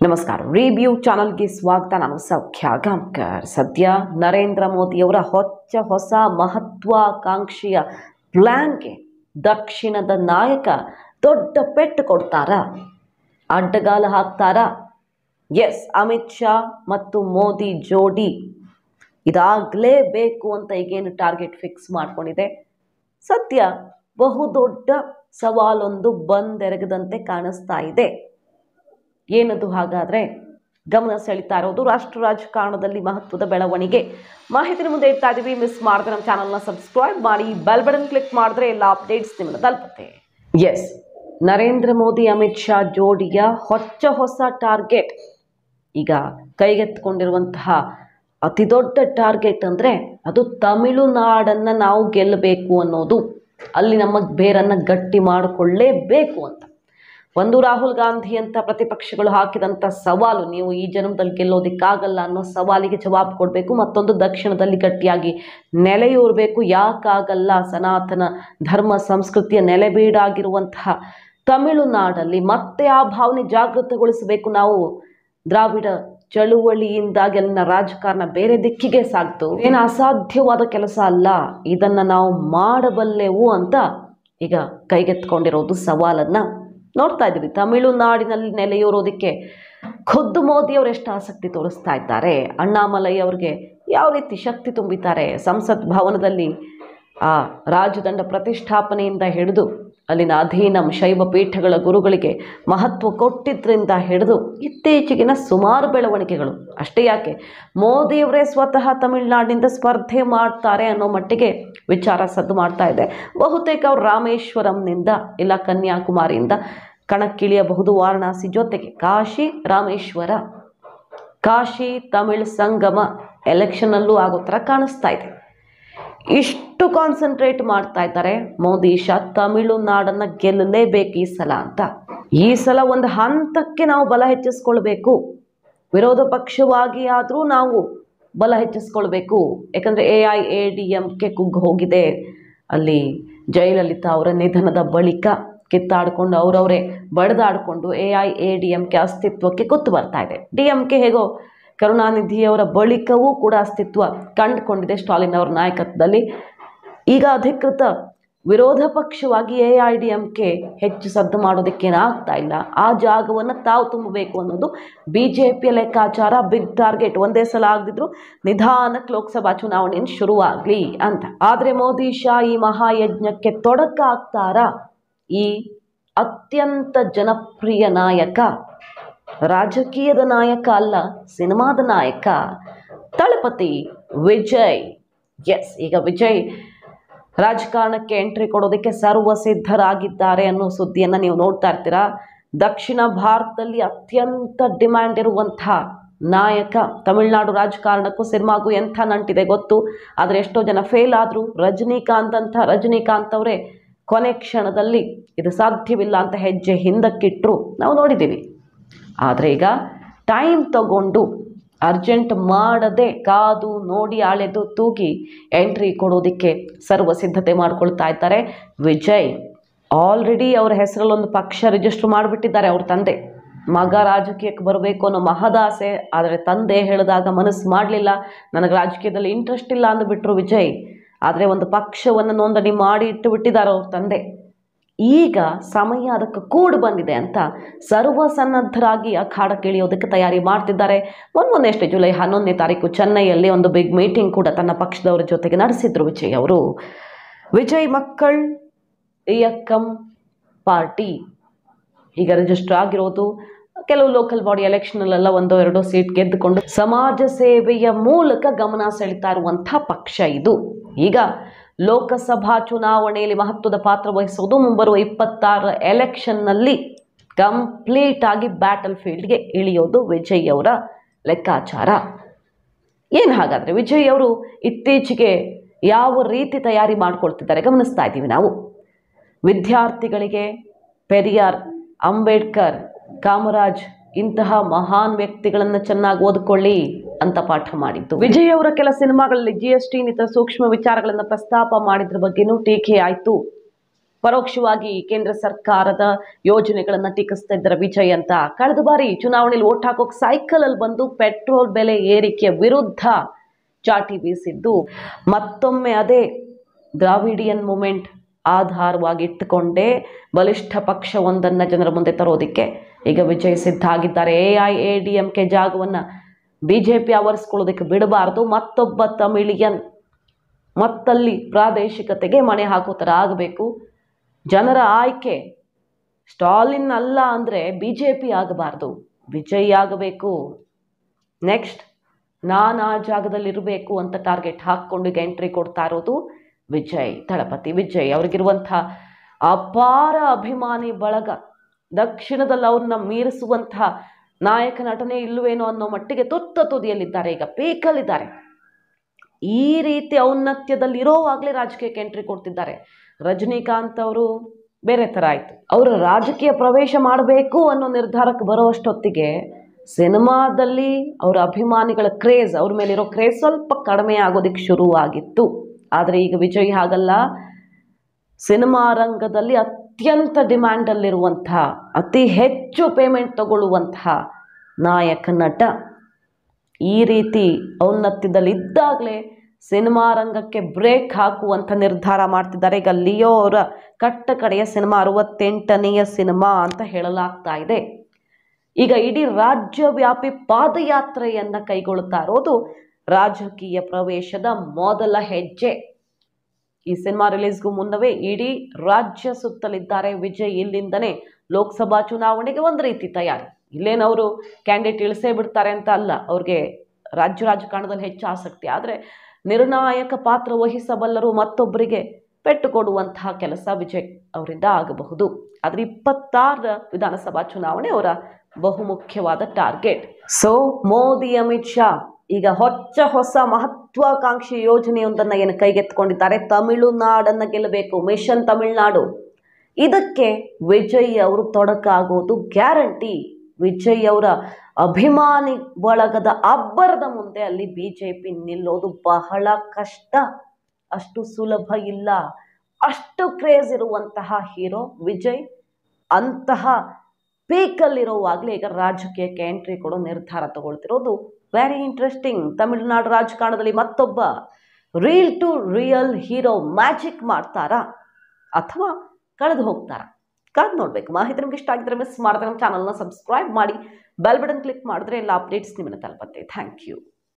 ನಮಸ್ಕಾರ ರಿವ್ಯೂ ಚಾನಲ್ಗೆ ಸ್ವಾಗತ ನಾನು ಸೌಖ್ಯ ಗಾಂವ್ಕರ್ ಸದ್ಯ ನರೇಂದ್ರ ಮೋದಿಯವರ ಹೊಚ್ಚ ಹೊಸ ಮಹತ್ವಾಕಾಂಕ್ಷೆಯ ಪ್ಲ್ಯಾನ್ಗೆ ದಕ್ಷಿಣದ ನಾಯಕ ದೊಡ್ಡ ಪೆಟ್ಟು ಕೊಡ್ತಾರಾ ಅಡ್ಡಗಾಲ ಹಾಕ್ತಾರಾ ಎಸ್ ಅಮಿತ್ ಶಾ ಮತ್ತು ಮೋದಿ ಜೋಡಿ ಇದಾಗಲೇಬೇಕು ಅಂತ ಈಗೇನು ಟಾರ್ಗೆಟ್ ಫಿಕ್ಸ್ ಮಾಡ್ಕೊಂಡಿದೆ ಸದ್ಯ ಬಹುದೊಡ್ಡ ಸವಾಲೊಂದು ಬಂದೆರಗದಂತೆ ಕಾಣಿಸ್ತಾ ಇದೆ ಏನದು ಹಾಗಾದರೆ ಗಮನ ಸೆಳೀತಾ ಇರೋದು ರಾಷ್ಟ್ರ ರಾಜಕಾರಣದಲ್ಲಿ ಮಹತ್ವದ ಬೆಳವಣಿಗೆ ಮಾಹಿತಿನ ಮುಂದೆ ಇಡ್ತಾ ಇದ್ದೀವಿ ಮಿಸ್ ಮಾಡಿದ್ರೆ ನಮ್ಮ ಚಾನಲ್ನ ಸಬ್ಸ್ಕ್ರೈಬ್ ಮಾಡಿ ಬೆಲ್ ಬಟನ್ ಕ್ಲಿಕ್ ಮಾಡಿದ್ರೆ ಎಲ್ಲ ಅಪ್ಡೇಟ್ಸ್ ನಿಮ್ಮನ್ನು ತಲುಪುತ್ತೆ ಎಸ್ ನರೇಂದ್ರ ಮೋದಿ ಅಮಿತ್ ಶಾ ಜೋಡಿಯ ಹೊಚ್ಚ ಹೊಸ ಟಾರ್ಗೆಟ್ ಈಗ ಕೈಗೆತ್ತಿಕೊಂಡಿರುವಂತಹ ಅತಿ ದೊಡ್ಡ ಟಾರ್ಗೆಟ್ ಅಂದರೆ ಅದು ತಮಿಳುನಾಡನ್ನು ನಾವು ಗೆಲ್ಲಬೇಕು ಅನ್ನೋದು ಅಲ್ಲಿ ನಮ್ಮ ಬೇರನ್ನು ಗಟ್ಟಿ ಮಾಡಿಕೊಳ್ಳೇಬೇಕು ಅಂತ ಒಂದು ರಾಹುಲ್ ಗಾಂಧಿ ಅಂತ ಪ್ರತಿಪಕ್ಷಗಳು ಹಾಕಿದಂಥ ಸವಾಲು ನೀವು ಈ ಜನ್ಮದಲ್ಲಿ ಗೆಲ್ಲೋದಕ್ಕಾಗಲ್ಲ ಅನ್ನೋ ಸವಾಲಿಗೆ ಜವಾಬು ಕೊಡಬೇಕು ಮತ್ತೊಂದು ದಕ್ಷಿಣದಲ್ಲಿ ಗಟ್ಟಿಯಾಗಿ ನೆಲೆಯೂರಬೇಕು ಯಾಕಾಗಲ್ಲ ಸನಾತನ ಧರ್ಮ ಸಂಸ್ಕೃತಿಯ ನೆಲೆಬೀಡಾಗಿರುವಂತಹ ತಮಿಳುನಾಡಲ್ಲಿ ಮತ್ತೆ ಆ ಭಾವನೆ ಜಾಗೃತಗೊಳಿಸಬೇಕು ನಾವು ದ್ರಾವಿಡ ಚಳುವಳಿಯಿಂದಾಗಿ ಅಲ್ಲಿನ ರಾಜಕಾರಣ ಬೇರೆ ದಿಕ್ಕಿಗೆ ಸಾಗ್ತು ಏನು ಅಸಾಧ್ಯವಾದ ಕೆಲಸ ಅಲ್ಲ ಇದನ್ನು ನಾವು ಮಾಡಬಲ್ಲೆವು ಅಂತ ಈಗ ಕೈಗೆತ್ಕೊಂಡಿರೋದು ಸವಾಲನ್ನು ನೋಡ್ತಾ ಇದ್ದೀವಿ ತಮಿಳುನಾಡಿನಲ್ಲಿ ನೆಲೆಯೂರೋದಕ್ಕೆ ಖುದ್ದು ಮೋದಿಯವರು ಎಷ್ಟು ಆಸಕ್ತಿ ತೋರಿಸ್ತಾ ಇದ್ದಾರೆ ಅಣ್ಣಾಮಲೈ ಅವ್ರಿಗೆ ಯಾವ ರೀತಿ ಶಕ್ತಿ ತುಂಬಿದ್ದಾರೆ ಸಂಸತ್ ಭವನದಲ್ಲಿ ಆ ರಾಜದಂಡ ಪ್ರತಿಷ್ಠಾಪನೆಯಿಂದ ಹಿಡಿದು ಅಲ್ಲಿನ ಅಧೀನಂ ಶೈವ ಪೀಠಗಳ ಗುರುಗಳಿಗೆ ಮಹತ್ವ ಕೊಟ್ಟಿದ್ದರಿಂದ ಹಿಡಿದು ಇತ್ತೀಚೆಗಿನ ಸುಮಾರು ಬೆಳವಣಿಗೆಗಳು ಅಷ್ಟೇ ಯಾಕೆ ಮೋದಿಯವರೇ ಸ್ವತಃ ತಮಿಳುನಾಡಿನಿಂದ ಸ್ಪರ್ಧೆ ಮಾಡ್ತಾರೆ ಅನ್ನೋ ಮಟ್ಟಿಗೆ ವಿಚಾರ ಸದ್ದು ಮಾಡ್ತಾ ಇದೆ ಬಹುತೇಕ ಅವರು ರಾಮೇಶ್ವರಂನಿಂದ ಇಲ್ಲ ಕನ್ಯಾಕುಮಾರಿಯಿಂದ ಕಣಕ್ಕಿಳಿಯಬಹುದು ವಾರಣಾಸಿ ಜೊತೆಗೆ ಕಾಶಿ ರಾಮೇಶ್ವರ ಕಾಶಿ ತಮಿಳ್ ಸಂಗಮ ಎಲೆಕ್ಷನಲ್ಲೂ ಆಗೋ ಥರ ಕಾಣಿಸ್ತಾ ಇದೆ ಇಷ್ಟು ಕಾನ್ಸಂಟ್ರೇಟ್ ಮಾಡ್ತಾ ಇದ್ದಾರೆ ಮೋದಿ ಶಾ ತಮಿಳುನಾಡನ್ನು ಗೆಲ್ಲಲೇಬೇಕು ಈ ಸಲ ಅಂತ ಈ ಸಲ ಒಂದು ಹಂತಕ್ಕೆ ನಾವು ಬಲ ಹೆಚ್ಚಿಸ್ಕೊಳ್ಬೇಕು ವಿರೋಧ ಪಕ್ಷವಾಗಿ ಆದರೂ ನಾವು ಬಲ ಹೆಚ್ಚಿಸ್ಕೊಳ್ಬೇಕು ಯಾಕಂದರೆ A I A D M K ಕುಗ್ಗು ಹೋಗಿದೆ ಅಲ್ಲಿ ಜಯಲಲಿತಾ ಅವರ ನಿಧನದ ಬಳಿಕ ಕಿತ್ತಾಡಿಕೊಂಡು ಅವರವರೇ ಬಡಿದಾಡಿಕೊಂಡು A I A D M K ಅಸ್ತಿತ್ವಕ್ಕೆ ಗೊತ್ತು ಬರ್ತಾ ಇದೆ ಡಿ ಎಂ ಕೆ ಹೇಗೋ ಕರುಣಾನಿಧಿಯವರ ಬಳಿಕವೂ ಕೂಡ ಅಸ್ತಿತ್ವ ಕಂಡುಕೊಂಡಿದೆ ಸ್ಟಾಲಿನ್ ಅವರ ನಾಯಕತ್ವದಲ್ಲಿ ಈಗ ಅಧಿಕೃತ ವಿರೋಧ ಪಕ್ಷವಾಗಿ A I D M K ಹೆಚ್ಚು ಸದ್ದು ಮಾಡೋದಕ್ಕೇನಾಗ್ತಾ ಇಲ್ಲ ಆ ಜಾಗವನ್ನು ತಾವು ತುಂಬಬೇಕು ಅನ್ನೋದು ಬಿ ಜೆ ಪಿಯ ಲೆಕ್ಕಾಚಾರ ಬಿಗ್ ಟಾರ್ಗೆಟ್ ಒಂದೇ ಸಲ ಆಗದಿದ್ರು ನಿಧಾನಕ್ಕೆ ಲೋಕಸಭಾ ಚುನಾವಣೆಯನ್ನು ಶುರುವಾಗಲಿ ಅಂತ ಆದರೆ ಮೋದಿ ಶಾ ಈ ಮಹಾಯಜ್ಞಕ್ಕೆ ತೊಡಕಾಗ್ತಾರಾ ಈ ಅತ್ಯಂತ ಜನಪ್ರಿಯ ನಾಯಕ ರಾಜಕೀಯದ ನಾಯಕ ಅಲ್ಲ ಸಿನಿಮಾದ ನಾಯಕ ತಳಪತಿ ವಿಜಯ್ ಎಸ್ ಈಗ ವಿಜಯ್ ರಾಜಕಾರಣಕ್ಕೆ ಎಂಟ್ರಿ ಕೊಡೋದಕ್ಕೆ ಸರ್ವ ಸಿದ್ಧರಾಗಿದ್ದಾರೆ ಅನ್ನೋ ಸುದ್ದಿಯನ್ನು ನೀವು ನೋಡ್ತಾ ಇರ್ತೀರಾ ದಕ್ಷಿಣ ಭಾರತದಲ್ಲಿ ಅತ್ಯಂತ ಡಿಮ್ಯಾಂಡ್ ಇರುವಂಥ ನಾಯಕ ತಮಿಳುನಾಡು ರಾಜಕಾರಣಕ್ಕೂ ಸಿನಿಮಾಗೂ ಎಂಥ ನಂಟಿದೆ ಗೊತ್ತು ಆದರೆ ಎಷ್ಟೋ ಜನ ಫೇಲ್ ಆದರು ರಜನಿಕಾಂತ್ ಅಂತ ರಜನಿಕಾಂತ್ ಅವರೇ ಕೊನೆ ಕ್ಷಣದಲ್ಲಿ ಇದು ಸಾಧ್ಯವಿಲ್ಲ ಅಂತ ಹೆಜ್ಜೆ ಹಿಂದಕ್ಕಿಟ್ಟರು ನಾವು ನೋಡಿದ್ದೀವಿ ಆದರೆ ಈಗ ಟೈಮ್ ತಗೊಂಡು ಅರ್ಜೆಂಟ್ ಮಾಡದೆ ಕಾದು ನೋಡಿ ಆಳೆದು ತೂಗಿ ಎಂಟ್ರಿ ಕೊಡೋದಕ್ಕೆ ಸರ್ವ ಸಿದ್ಧತೆ ಮಾಡ್ಕೊಳ್ತಾ ಇದ್ದಾರೆ ವಿಜಯ್ ಆಲ್ರೆಡಿ ಅವರ ಹೆಸರಲ್ಲೊಂದು ಪಕ್ಷ ರಿಜಿಸ್ಟರ್ ಮಾಡಿಬಿಟ್ಟಿದ್ದಾರೆ ಅವ್ರ ತಂದೆ ಮಗ ರಾಜಕೀಯಕ್ಕೆ ಬರಬೇಕು ಅನ್ನೋ ಮಹದಾಸೆ ಆದರೆ ತಂದೆ ಹೇಳಿದಾಗ ಮನಸ್ಸು ಮಾಡಲಿಲ್ಲ ನನಗೆ ರಾಜಕೀಯದಲ್ಲಿ ಇಂಟ್ರೆಸ್ಟ್ ಇಲ್ಲ ಅಂದುಬಿಟ್ರು ವಿಜಯ್ ಆದರೆ ಒಂದು ಪಕ್ಷವನ್ನು ನೋಂದಣಿ ಮಾಡಿ ಇಟ್ಟು ಬಿಟ್ಟಿದ್ದಾರೆ ಅವ್ರ ತಂದೆ ಈಗ ಸಮಯ ಅದಕ್ಕೆ ಕೂಡು ಬಂದಿದೆ ಅಂತ ಸರ್ವಸನ್ನದ್ಧರಾಗಿ ಅಖಾಡಕ್ಕೆ ಇಳಿಯೋದಕ್ಕೆ ತಯಾರಿ ಮಾಡ್ತಿದ್ದಾರೆ ಮೊನ್ನೆಷ್ಟೇ ಜುಲೈ ಹನ್ನೊಂದನೇ ತಾರೀಕು ಚೆನ್ನೈಯಲ್ಲಿ ಒಂದು ಬಿಗ್ ಮೀಟಿಂಗ್ ಕೂಡ ತನ್ನ ಪಕ್ಷದವರ ಜೊತೆಗೆ ನಡೆಸಿದ್ರು ವಿಜಯ್ ಅವರು ವಿಜಯ್ ಮಕ್ಕಳ್ ಇಯಕ್ಕಂ ಪಾರ್ಟಿ ಈಗ ರಿಜಿಸ್ಟರ್ ಆಗಿರೋದು ಕೆಲವು ಲೋಕಲ್ ಬಾಡಿ ಎಲೆಕ್ಷನಲ್ಲೆಲ್ಲ ಒಂದೋ ಎರಡೋ ಸೀಟ್ ಗೆದ್ದುಕೊಂಡು ಸಮಾಜ ಸೇವೆಯ ಮೂಲಕ ಗಮನ ಸೆಳೀತಾ ಇರುವಂಥ ಪಕ್ಷ ಇದು ಈಗ ಲೋಕಸಭಾ ಚುನಾವಣೆಯಲ್ಲಿ ಮಹತ್ವದ ಪಾತ್ರ ವಹಿಸೋದು ಮುಂಬರುವ ಇಪ್ಪತ್ತಾರ ಎಲೆಕ್ಷನ್ನಲ್ಲಿ ಕಂಪ್ಲೀಟ್ ಆಗಿ ಬ್ಯಾಟಲ್ ಫೀಲ್ಡ್ಗೆ ಇಳಿಯೋದು ವಿಜಯ್ ಅವರ ಲೆಕ್ಕಾಚಾರ ಏನು ಹಾಗಾದರೆ ವಿಜಯ್ ಅವರು ಇತ್ತೀಚೆಗೆ ಯಾವ ರೀತಿ ತಯಾರಿ ಮಾಡ್ಕೊಳ್ತಿದ್ದಾರೆ ಗಮನಿಸ್ತಾ ಇದ್ದೀವಿ ನಾವು ವಿದ್ಯಾರ್ಥಿಗಳಿಗೆ ಪೆರಿಯಾರ್ ಅಂಬೇಡ್ಕರ್ ಕಾಮರಾಜ್ ಇಂತಹ ಮಹಾನ್ ವ್ಯಕ್ತಿಗಳನ್ನು ಚೆನ್ನಾಗಿ ಓದ್ಕೊಳ್ಳಿ ಅಂತ ಪಾಠ ಮಾಡಿದ್ದು ವಿಜಯ್ ಅವರ ಕೆಲ ಸಿನಿಮಾಗಳಲ್ಲಿ ಜಿ ಎಸ್ ಟಿ ಇನ್ನಿತರ ಸೂಕ್ಷ್ಮ ವಿಚಾರಗಳನ್ನು ಪ್ರಸ್ತಾಪ ಮಾಡಿದ್ರ ಬಗ್ಗೆನೂ ಟೀಕೆ ಆಯಿತು ಪರೋಕ್ಷವಾಗಿ ಕೇಂದ್ರ ಸರ್ಕಾರದ ಯೋಜನೆಗಳನ್ನ ಟೀಕಿಸ್ತಾ ಇದ್ದಾರೆ ವಿಜಯ್ ಅಂತ ಕಳೆದ ಬಾರಿ ಚುನಾವಣೆಯಲ್ಲಿ ಓಟ್ ಹಾಕೋಕ್ ಸೈಕಲ್ ಅಲ್ಲಿ ಬಂದು ಪೆಟ್ರೋಲ್ ಬೆಲೆ ಏರಿಕೆ ವಿರುದ್ಧ ಚಾಟಿ ಬೀಸಿದ್ದು ಮತ್ತೊಮ್ಮೆ ಅದೇ ದ್ರಾವಿಡಿಯನ್ ಮೂಮೆಂಟ್ ಆಧಾರವಾಗಿಟ್ಟುಕೊಂಡೇ ಬಲಿಷ್ಠ ಪಕ್ಷವೊಂದನ್ನು ಜನರ ಮುಂದೆ ತರೋದಕ್ಕೆ ಈಗ ವಿಜಯ್ ಸಿದ್ಧ ಆಗಿದ್ದಾರೆ A I A D M K ಜಾಗವನ್ನು ಬಿ ಜೆ ಪಿ ಆವರಿಸ್ಕೊಳ್ಳೋದಕ್ಕೆ ಬಿಡಬಾರ್ದು ಮತ್ತೊಬ್ಬ ತಮಿಳಿಯನ್ ಮತ್ತಲ್ಲಿ ಪ್ರಾದೇಶಿಕತೆಗೆ ಮಣೆ ಹಾಕೋ ಥರ ಆಗಬೇಕು ಜನರ ಆಯ್ಕೆ ಸ್ಟಾಲಿನ್ ಅಲ್ಲ ಅಂದರೆ ಬಿ ಜೆ ಪಿ ಆಗಬಾರ್ದು ವಿಜಯ್ ಆಗಬೇಕು ನೆಕ್ಸ್ಟ್ ನಾನು ಆ ಜಾಗದಲ್ಲಿರಬೇಕು ಅಂತ ಟಾರ್ಗೆಟ್ ಹಾಕ್ಕೊಂಡು ಈಗ ಎಂಟ್ರಿ ಕೊಡ್ತಾ ಇರೋದು ವಿಜಯ್ ದಳಪತಿ ವಿಜಯ್ ಅವ್ರಿಗಿರುವಂಥ ಅಪಾರ ಅಭಿಮಾನಿ ಬಳಗ ದಕ್ಷಿಣದಲ್ಲಿ ಅವ್ರನ್ನ ಮೀರಿಸುವಂಥ ನಾಯಕ ನಟನೆ ಇಲ್ಲವೇನೋ ಅನ್ನೋ ಮಟ್ಟಿಗೆ ತುತ್ತ ತುದಿಯಲ್ಲಿದ್ದಾರೆ ಈಗ ಪೀಕಲ್ಲಿದ್ದಾರೆ ಈ ರೀತಿ ಔನ್ನತ್ಯದಲ್ಲಿ ಇರೋವಾಗಲೇ ರಾಜಕೀಯಕ್ಕೆ ಎಂಟ್ರಿ ಕೊಡ್ತಿದ್ದಾರೆ ರಜನಿಕಾಂತ್ ಅವರು ಬೇರೆ ಥರ ಆಯಿತು ಅವರು ರಾಜಕೀಯ ಪ್ರವೇಶ ಮಾಡಬೇಕು ಅನ್ನೋ ನಿರ್ಧಾರಕ್ಕೆ ಬರೋಷ್ಟೊತ್ತಿಗೆ ಸಿನಿಮಾದಲ್ಲಿ ಅವರ ಅಭಿಮಾನಿಗಳ ಕ್ರೇಜ್ ಅವ್ರ ಮೇಲಿರೋ ಕ್ರೇಜ್ ಸ್ವಲ್ಪ ಕಡಿಮೆ ಆಗೋದಕ್ಕೆ ಶುರುವಾಗಿತ್ತು ಆದರೆ ಈಗ ವಿಜಯ್ ಹಾಗಲ್ಲ ಸಿನಿಮಾ ರಂಗದಲ್ಲಿ ಅತ್ಯಂತ ಡಿಮ್ಯಾಂಡಲ್ಲಿರುವಂಥ ಅತಿ ಹೆಚ್ಚು ಪೇಮೆಂಟ್ ತಗೊಳ್ಳುವಂತಹ ನಾಯಕ ನಟ ಈ ರೀತಿ ಔನ್ನತ್ಯದಲ್ಲಿದ್ದಾಗಲೇ ಸಿನಿಮಾ ರಂಗಕ್ಕೆ ಬ್ರೇಕ್ ಹಾಕುವಂಥ ನಿರ್ಧಾರ ಮಾಡ್ತಿದ್ದಾರೆ ಈಗ ಲಿಯೋ ಅವರ ಕಟ್ಟ ಕಡೆಯ ಸಿನಿಮಾ ಅರವತ್ತೆಂಟನೆಯ ಸಿನಿಮಾ ಅಂತ ಹೇಳಲಾಗ್ತಾ ಇದೆ ಈಗ ಇಡೀ ರಾಜ್ಯವ್ಯಾಪಿ ಪಾದಯಾತ್ರೆಯನ್ನು ಕೈಗೊಳ್ಳುತ್ತಾ ಇರೋದು ರಾಜಕೀಯ ಪ್ರವೇಶದ ಮೊದಲ ಹೆಜ್ಜೆ ಈ ಸಿನಿಮಾ ರಿಲೀಸ್ಗೂ ಮುನ್ನವೇ ಇಡೀ ರಾಜ್ಯ ಸುತ್ತಲಿದ್ದಾರೆ ವಿಜಯ್ ಇಲ್ಲಿಂದನೇ ಲೋಕಸಭಾ ಚುನಾವಣೆಗೆ ಒಂದು ರೀತಿ ತಯಾರಿ ಇಲ್ಲೇನವರು ಕ್ಯಾಂಡಿಡೇಟ್ ಇಳಿಸೇ ಬಿಡ್ತಾರೆ ಅಂತ ಅಲ್ಲ ಅವ್ರಿಗೆ ರಾಜ್ಯ ರಾಜಕಾರಣದಲ್ಲಿ ಹೆಚ್ಚು ಆಸಕ್ತಿ ಆದರೆ ನಿರ್ಣಾಯಕ ಪಾತ್ರ ವಹಿಸಬಲ್ಲರು ಮತ್ತೊಬ್ಬರಿಗೆ ಪೆಟ್ಟು ಕೊಡುವಂತಹ ಕೆಲಸ ವಿಜಯ್ ಅವರಿಂದ ಆಗಬಹುದು ಆದರೆ ಇಪ್ಪತ್ತಾರರ ವಿಧಾನಸಭಾ ಚುನಾವಣೆ ಅವರ ಬಹುಮುಖ್ಯವಾದ ಟಾರ್ಗೆಟ್ ಸೊ ಮೋದಿ ಅಮಿತ್ ಶಾ ಈಗ ಹೊಚ್ಚ ಹೊಸ ಮಹತ್ವಾಕಾಂಕ್ಷಿ ಯೋಜನೆಯೊಂದನ್ನು ಏನು ಕೈಗೆತ್ತಿಕೊಂಡಿದ್ದಾರೆ ತಮಿಳುನಾಡನ್ನು ಗೆಲ್ಲಬೇಕು ಮಿಷನ್ ತಮಿಳುನಾಡು ಇದಕ್ಕೆ ವಿಜಯ್ ಅವರು ತೊಡಕಾಗೋದು ಗ್ಯಾರಂಟಿ ವಿಜಯ್ ಅವರ ಅಭಿಮಾನಿ ಬಳಗದ ಅಬ್ಬರದ ಮುಂದೆ ಅಲ್ಲಿ ಬಿ ಜೆ ಪಿ ನಿಲ್ಲೋದು ಬಹಳ ಕಷ್ಟ ಅಷ್ಟು ಸುಲಭ ಇಲ್ಲ ಅಷ್ಟು ಕ್ರೇಜ್ ಇರುವಂತಹ ಹೀರೋ ವಿಜಯ್ ಅಂತಹ ಪೀಕಲ್ಲಿರುವಾಗಲೇ ಈಗ ರಾಜಕೀಯಕ್ಕೆ ಎಂಟ್ರಿ ಕೊಡೋ ನಿರ್ಧಾರ ತಗೊಳ್ತಿರೋದು ವೆರಿ ಇಂಟ್ರೆಸ್ಟಿಂಗ್ ತಮಿಳುನಾಡು ರಾಜಕಾರಣದಲ್ಲಿ ಮತ್ತೊಬ್ಬ reel to real hero magic ಮಾಡ್ತಾರಾ ಅಥವಾ ಕಳೆದು ಹೋಗ್ತಾರಾ ಕಾದ್ ನೋಡಬೇಕು ಮಾಹಿತಿ ನಿಮ್ಗೆ ಇಷ್ಟ ಆಗಿದ್ರೆ ಮಿಸ್ ಮಾಡಿದ್ರೆ ನಮ್ಮ ಚಾನಲ್ನ ಸಬ್ಸ್ಕ್ರೈಬ್ ಮಾಡಿ ಬೆಲ್ ಬಟನ್ ಕ್ಲಿಕ್ ಮಾಡಿದ್ರೆ ಎಲ್ಲ ಅಪ್ಡೇಟ್ಸ್ ನಿಮ್ಮನ್ನು ತಲುಪತ್ತೆ ಥ್ಯಾಂಕ್ ಯು